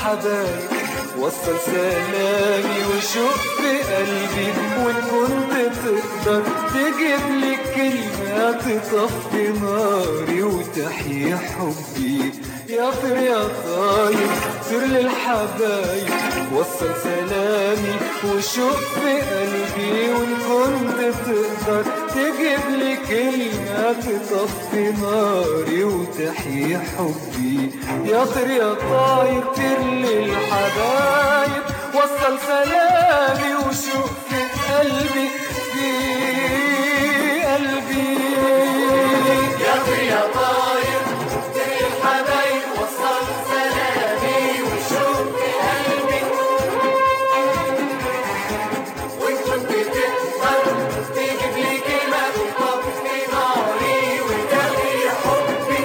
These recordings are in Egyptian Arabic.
للحبايب وصل سلامي وشوق في قلبي وان كنت تقدر تجيب لي كلمة تطفي ناري وتحيي حبي يا طير يا طاير طير للحبايب وصل سلامي وشوق في قلبي وان كنت تقدر تجيب لي كلمة تطفي ناري وتحيي حبي يا طير يا طاير طير للحبايب وصل سلامي وشوق في قلبي في قلبي يا طير يا طاير طير الحبايب وصل سلامي وشوق في قلبي وان كنت تقدر تجيب لي كلمة تطفي ناري وتحيي حبي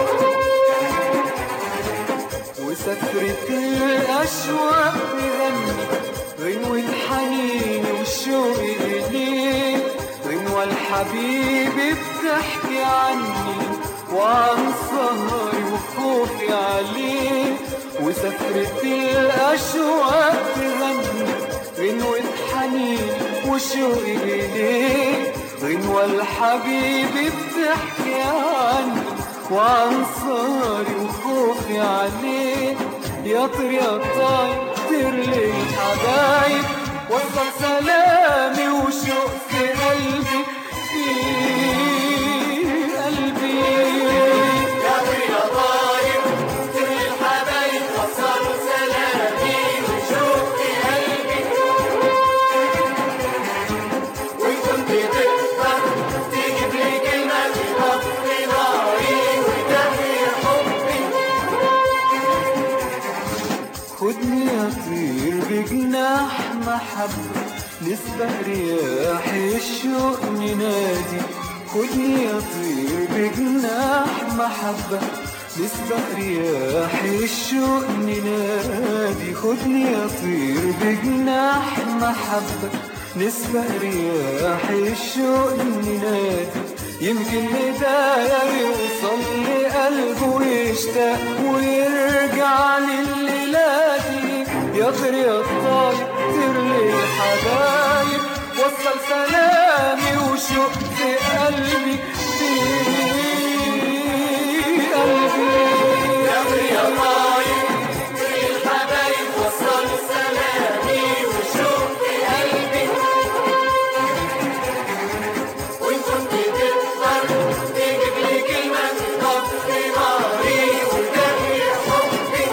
وسفرة الأشواق تغني غنوة حنيني وشوقي إليك غنوة الحبيبي بتحكي عني وعن سهري وخوفي عليك وسفرة الأشواق تغني غنوة حنيني وشوقي إليك غنوة الحبيبي بتحكي عني وعن صاري وخوفي عليه يا طير يا طاير طير للحبايب وصل سلامي وشوق في قلبي في قلبي يا طير يا طاير طير الحبايب وصل سلامي وشوق في قلبي وان كنت تقدر تجيب لي كلمة تطفي ناري وتحيي حبي خدني أطير بجناح محبة نسبة رياح الشوق ننادي خدني أطير بجناح محبة نسبة رياح الشوق ننادي خدني أطير بجناح محبة نسبة رياح الشوق ننادي يمكن ندايا يوصل لقلبه ويشتاق ويرجع لليلادي يا طير يا طاير طير للحبايب وصل سلامي وشوق في قلبي في قلبي يا طير يا طاير طير الحبايب وصل سلامي وشوق في قلبي وان كنت تقدر تجيب لي كلمة تطفي ناري وتحيي حبي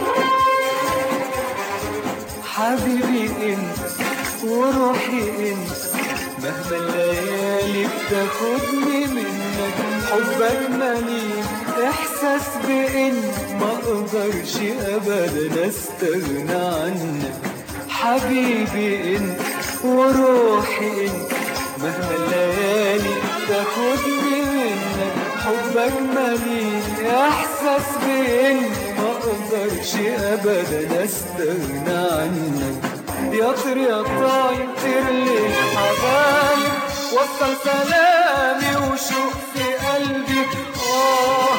حبيبي انت وروحي انت مهما الليالي بتاخدني منك حبك مليء احساس بان ما اقدرش ابدا استغنى عنك حبيبي انت وروحي انت مهما الليالي تاخدني منك حبك مليء احساس بان ما اقدرش ابدا استغنى عنك يا طير يا طاير طير للحبايب وصل سلامي وشوق في قلبي اه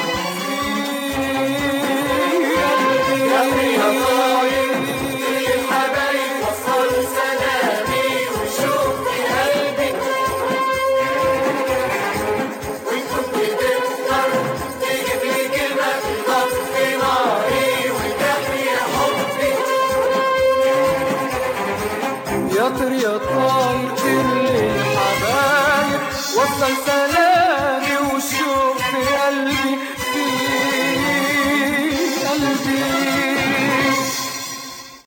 في يا طير يا طاير قلبي طير الحبايب وصل سلامي وشوق في قلبي وان كنت تقدر تجيب لي كلمة تطفي ناري وتحيي حبي يا طير يا طاير طير للحبايب وصل